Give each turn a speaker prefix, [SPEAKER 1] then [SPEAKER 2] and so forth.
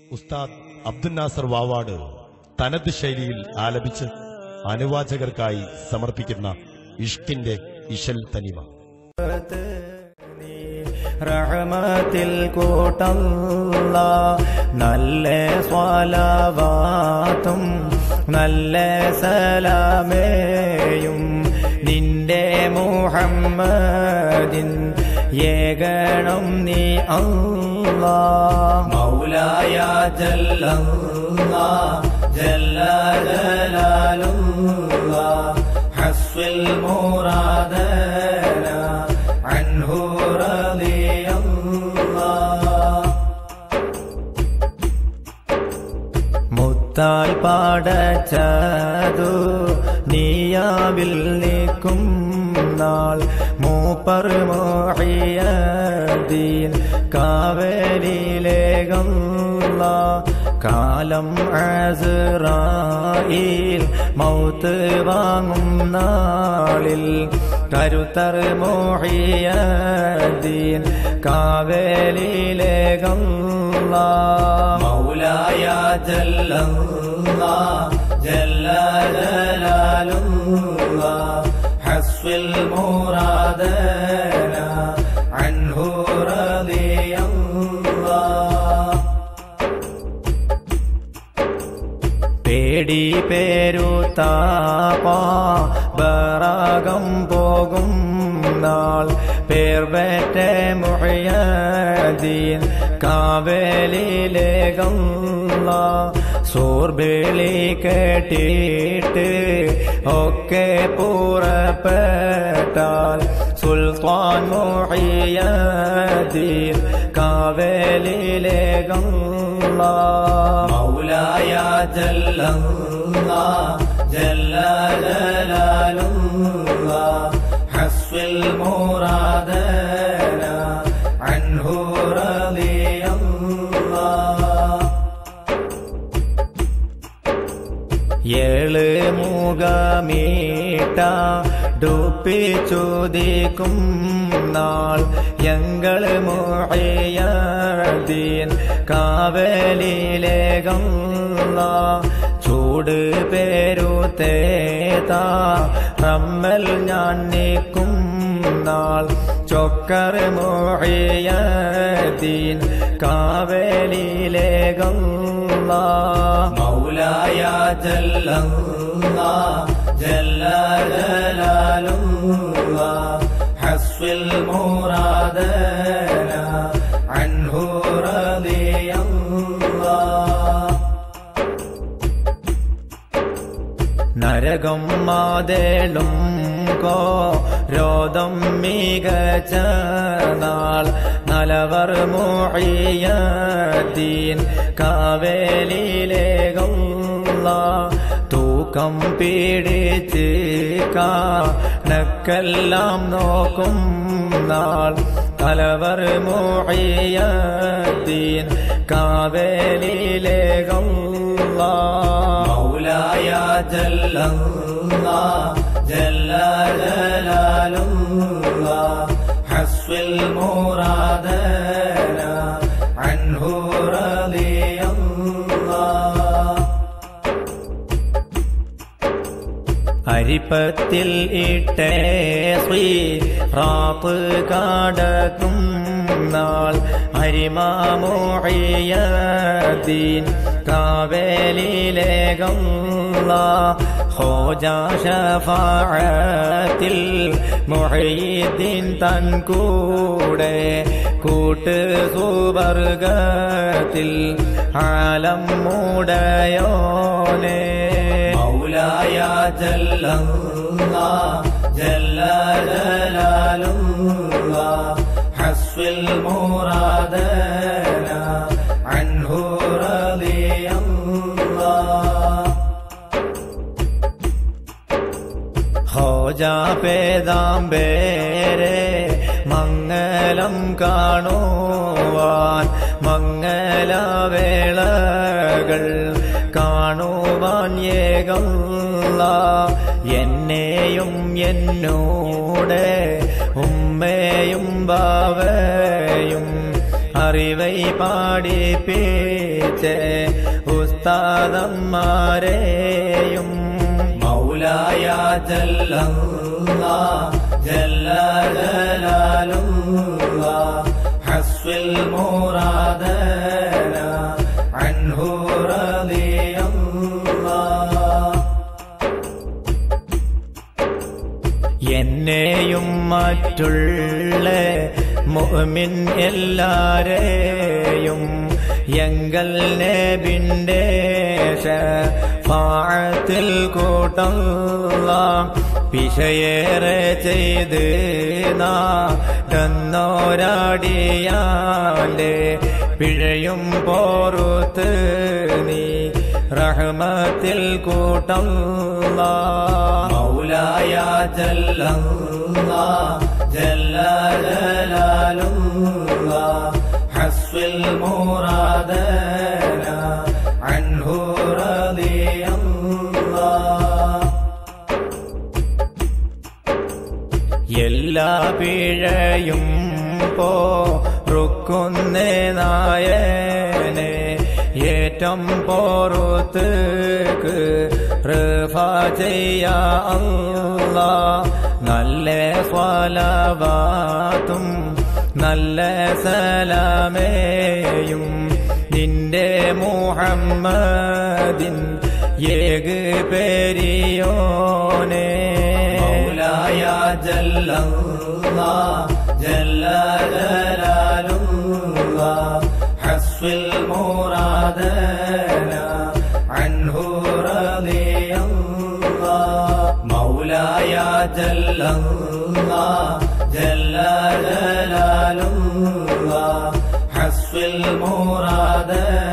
[SPEAKER 1] ഉസ്താദ് അബ്ദുൽ നാസർ വാവാട് തനത് ശൈലിയിൽ ആലപിച്ച് അനുവാചകർക്കായി സമർപ്പിക്കുന്ന ഇഷ്കിന്റെ ഇശൽ തനിമ
[SPEAKER 2] റഹ്മത്തിൽ കൂട്ടല്ല നല്ല സ്വാലവാത്തും നല്ല സലാമേയും നിന്റെ മുഹമ്മദിൻ ഏകണം നീ അല്ലാ മൗലായ ജല്ലല്ലാ ജല്ല ജലാലുല്ലാ ഹസ്വിൽ മുറാദന عنه رضي الله മുത്താൽ പാടച്ചതു നീയാവിൽ നിൽക്കും നാൾ മൂപ്പർ മോഹിയദീൻ കാവലിലേകല്ല കാലം അസ്രായിൽ മൗത്ത് വാങ്ങും നാളിൽ കരുത്തർ മോഹിയദീൻ കാവേലിലേകല്ല മൗലായ ജല്ലല്ല ജല്ല ജലാലുള്ള ഹസ്വിൽ മുറാദന അൻഹു റളിയല്ലാഹ് പേടി പേരുത്താപാകം പോകും നാൾ പേർവേറ്റ മുഹയദീൻ കാവേലിലേകല്ല സൂർബിളി കേട്ടിട്ട് ഒക്കെ പുറപ്പെട്ടാൽ സുൽത്താൻ മുഹയദീൻ കാവേലിലേകല്ല മൗലായ ജല്ലല്ലാ ജല്ല ജലാലുല്ലാ ഹസ്വിൽ മുറാദന അൻഹു റളിയല്ലാഹ് ഏഴ് മുഖമീട്ട ഡുപ്പിച്ചുദിക്കും നാൾ ഞങ്ങൾ മോഹയദീൻ കാവലിലേകല്ല ചൂട് പേരുത്തേത റമ്മൽ ഞാൻ നീക്കും നാൾ ചൊക്കർ മോഹയദീൻ കാവലിലേകല്ല മൗലായ ജല്ലല്ലാ ജല്ല ജലാലുല്ലാ ഹസ്വിൽ മുറാദന അൻഹു റളിയല്ലാഹ് നരകം മാതേളും കോ രോദം മികച്ച നാൾ നലവർ മോഹിയദീൻ കാവേലിലേകല്ല തൂക്കം പീഡിച്ച് കണക്കെല്ലാം നോക്കും നാൾ തലവർ മോഹിയദീൻ കാവേലിലേകല്ല മൗലായ ജല്ലല്ലാ ജല്ല ജലാലുല്ലാ ഹസ്വിൽ മുറാദന അൻഹു റളിയല്ലാഹ് അരിപ്പത്തിൽ ഇട്ടേ റാപ്പ് കാടക്കും നാൾ അരിമാമോഴിയദീൻ കാവേലിലേകല്ല ഹോജാ ഷഫാഅത്തിൽ മുഹയ്യദ്ദീൻ തൻ കൂടെ കൂട്ട് സുവർഗത്തിൽ ആലം മൂടയോനേ മൗലായ ജല്ലല്ലാ ജല്ല ജലാലുല്ലാ ഹസ്വിൽ മുറാദന അൻഹു റളിയല്ലാഹ് ഹോജാ പേതാമ്പേരെ മംഗലം കാണുവാൻ മംഗലവേളകൾ കാണുവാൻ ഏകല്ല എന്നെയും എന്നോടെ ഉമ്മയും ബാവയും അറിവൈ പാടിപ്പിച്ച് ഉസ്താദന്മാരെയും മൗലായ ജല്ല ജല്ല ജലാലുള്ള ഹസ്വിൽ മുറാദന അൻഹു റളിയല്ലാഹ് എന്നെയും മറ്റുള്ള മുഅ്മിൻ എല്ലാരെയും എങ്കൽ നബിന്റെ ഷഫാഅത്തിൽ കൂട്ടല്ല പിശയേറെ ചെയ്ത് നാടന്നോരാടിയാന്റെ പിഴയും പോറുത്ത് നീ റഹ്മത്തിൽ കൂട്ടല്ല മൗലായ ജല്ല ജല്ല ജലാലുള്ള ഹസ്വിൽ മുറാദന അൻഹു റളിയല്ലാഹ് എല്ലാ പിഴയും പോറുക്കുന്നേ നായനെ ഏറ്റം പോറുത്ത് കൃപ ചെയ്യ അല്ലാ നല്ല സ്വലവാത്തും നല്ല സലാമേയും നിന്റെ മുഹമ്മദിൻ ഏക് പെരിയോനെ മൗലായ ജല്ല ജല്ല ജലാലുള്ള ഹസ്വിൽ മുറാദന അൻഹു റളിയല്ലാഹ് മൗലായ ജല്ല ജല്ല ജലാലുള്ള ഹസ്വിൽ മുറാദന